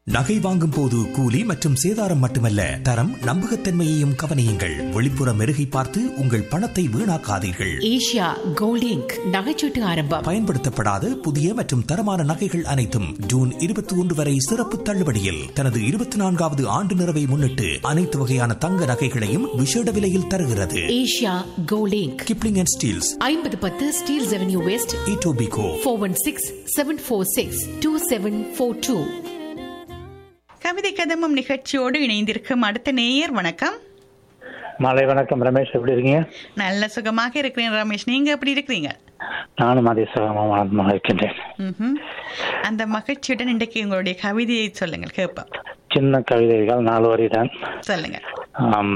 நகை வாங்கும் போது கூலி மற்றும் சேதாரம் மட்டுமல்ல தரம் நம்பகத்தன்மையையும் கவனியுங்கள் வெளிப்புற மெருகை பார்த்து உங்கள் பணத்தை வீணாக்காதீர்கள் ஏஷியா கோல்ட் இங்க் நகைச்சீட்டு ஆரம்பம் பயன்படுத்தப்படாத புதிய மற்றும் தரமான நகைகள் அனைத்தும் ஜூன் இருபத்தி ஒன்று வரை சிறப்பு தள்ளுபடியில் தனது இருபத்தி நான்காவது ஆண்டு நிறைவை முன்னிட்டு அனைத்து வகையான தங்க நகைகளையும் விசேட விலையில் தருகிறது Asia gold inc Kipling and Steeles ஐம்பது பத்து Steeles Avenue West Etobicoke four one six seven four six two seven four two கவிதை கதம்பம் நிகழ்ச்சியோடு இணைந்திருக்கும் அடுத்த நேயர் வணக்கம் மாலை வணக்கம் ரமேஷ் எப்படி இருக்கீங்க நல்ல சுகமாக இருக்கிறேன் ரமேஷ் நீங்க எப்படி இருக்கிறீங்க நானும் அதே சுகமாக இருக்கின்றேன் ம்ஹும். அந்த மகிழ்ச்சியுடன் இன்றைக்கு உங்களுடைய கவிதையை சொல்லுங்கள் கேட்போம் சின்ன கவிதைகள் நாலு வரிதான் சொல்லுங்க ஆம்,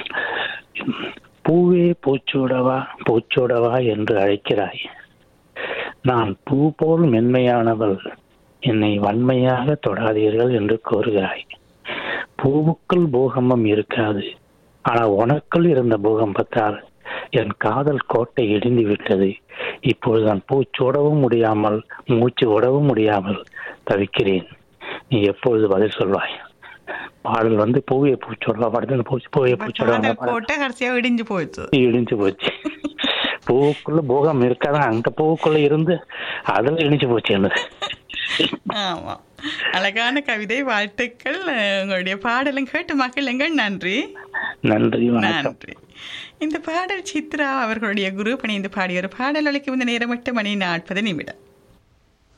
பூவே பூச்சூடவா பூச்சூடவா என்று அழைக்கிறாய் நான் பூ போல் மென்மையானவள் என்னை வன்மையாக தொடாதீர்கள் என்று கூறுகிறாய் பூவுக்குள் பூகம்பம் இருக்காது ஆனால் உனக்குள் இருந்த பூகம்பத்தால் என் காதல் கோட்டை இடிந்து விட்டது இப்பொழுது நான் பூச்சூடவும் முடியாமல் மூச்சு விடவும் முடியாமல் தவிக்கிறேன் நீ எப்பொழுது பதில் சொல்வாய் பாடல் வந்து பூவிய பூச்சோடவா படத்துல பூச்சி பூவிய பூச்சோடவா பாடல் போட்ட கடைசியா இடிஞ்சு போயிடுச்சு இடிஞ்சு போச்சு பூவுக்குள்ள பூகம் இருக்காதான் அந்த பூவுக்குள்ள இருந்து அதுல இடிஞ்சு போச்சு என்னது ஆமா அழகான கவிதை வாழ்த்துக்கள் அஹ், உங்களுடைய பாடலும் கேட்டு மக்களுங்கள் நன்றி நன்றி வணக்கம் நன்றி இந்த பாடல் சித்ரா அவர்களுடைய குரு இணைந்து பாடிய ஒரு பாடல் அளிக்கும் இந்த நேரம் எட்டு மணி நாற்பது நிமிடம்